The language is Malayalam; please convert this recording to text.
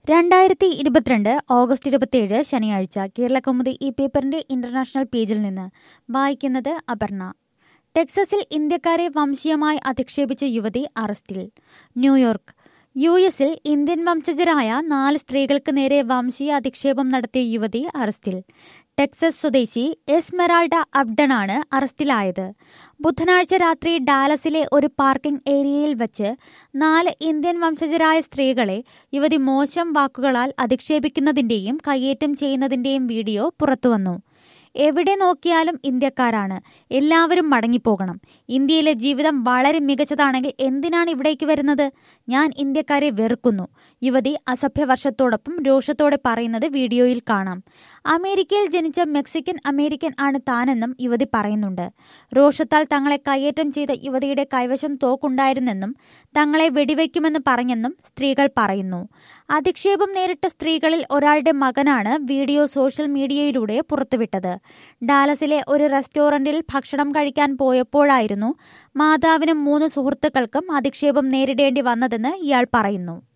രണ്ടായിരത്തി ഇരുപത്തിരണ്ട് ഓഗസ്റ്റ് ഇരുപത്തിയേഴ് ശനിയാഴ്ച കേരളകൗമുദി ഈ പേപ്പറിന്റെ ഇന്റർനാഷണൽ പേജിൽ നിന്ന് വായിക്കുന്നത് അപർണ ടെക്സസിൽ ഇന്ത്യക്കാരെ വംശീയമായി അധിക്ഷേപിച്ച യുവതി അറസ്റ്റിൽ ന്യൂയോർക്ക് യു എസിൽ ഇന്ത്യൻ വംശജരായ നാല് സ്ത്രീകൾക്ക് നേരെ വംശീയ അധിക്ഷേപം നടത്തിയ യുവതി അറസ്റ്റിൽ ടെക്സസ് സ്വദേശി എസ്മെറാൾഡ അബ്ഡണാണ് അറസ്റ്റിലായത് ബുധനാഴ്ച രാത്രി ഡാലസിലെ ഒരു പാർക്കിംഗ് ഏരിയയിൽ വച്ച് നാല് ഇന്ത്യൻ വംശജരായ സ്ത്രീകളെ യുവതി മോശം വാക്കുകളാൽ അധിക്ഷേപിക്കുന്നതിന്റെയും കയ്യേറ്റം ചെയ്യുന്നതിന്റെയും വീഡിയോ പുറത്തുവന്നു എവിടെ നോക്കിയാലും ഇന്ത്യക്കാരാണ് എല്ലാവരും മടങ്ങിപ്പോകണം ഇന്ത്യയിലെ ജീവിതം വളരെ മികച്ചതാണെങ്കിൽ എന്തിനാണ് ഇവിടേക്ക് വരുന്നത് ഞാൻ ഇന്ത്യക്കാരെ വെറുക്കുന്നു യുവതി അസഭ്യവർഷത്തോടൊപ്പം രോഷത്തോടെ പറയുന്നത് വീഡിയോയിൽ കാണാം അമേരിക്കയിൽ ജനിച്ച മെക്സിക്കൻ അമേരിക്കൻ ആണ് താനെന്നും യുവതി പറയുന്നുണ്ട് രോഷത്താൽ തങ്ങളെ കയ്യേറ്റം ചെയ്ത യുവതിയുടെ കൈവശം തോക്കുണ്ടായിരുന്നെന്നും തങ്ങളെ വെടിവെക്കുമെന്ന് പറഞ്ഞെന്നും സ്ത്രീകൾ പറയുന്നു അധിക്ഷേപം നേരിട്ട സ്ത്രീകളിൽ ഒരാളുടെ മകനാണ് വീഡിയോ സോഷ്യൽ മീഡിയയിലൂടെ പുറത്തുവിട്ടത് ഡാലസിലെ ഒരു റെസ്റ്റോറന്റിൽ ഭക്ഷണം കഴിക്കാൻ പോയപ്പോഴായിരുന്നു മാതാവിനും മൂന്ന് സുഹൃത്തുക്കൾക്കും അധിക്ഷേപം നേരിടേണ്ടി വന്നതെന്ന് ഇയാൾ പറയുന്നു